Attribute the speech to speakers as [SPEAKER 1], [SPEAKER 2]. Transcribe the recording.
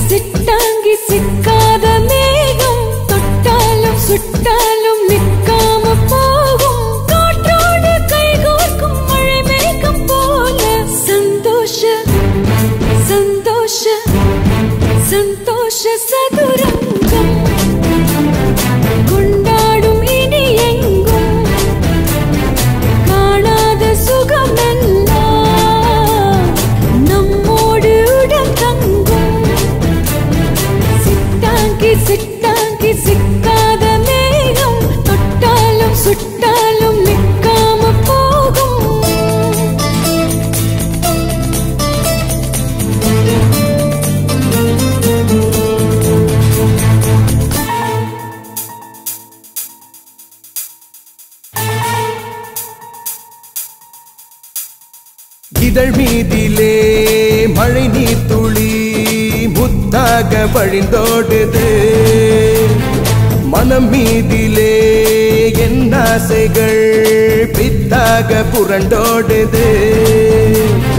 [SPEAKER 1] சிட்டாங்கி சிக்காத மேகம் தொட்டாலும் சுட்டாலும் நிற்காம போகும் காற்றோடு கைகோர்க்கும் மழை மேகம் போல சந்தோஷ சந்தோஷ சந்தோஷ சதுரங்கம் கொண்டாடும் இனி எங்கும் காணாத சுகமெல்லாம் நம்மோடு உடன் தங்கும் சிட்டாங்கி சிட்டாங்கி சிக்காத மேகம் தொட்டாலும் சுட்டாலும் நிற்காம போகும்
[SPEAKER 2] இதழ் மீதிலே மழை நீர் துளி முத்தாக வழிந்தோடுது மனம் மீதிலே என் ஆசைகள் பித்தாக புரண்டோடுது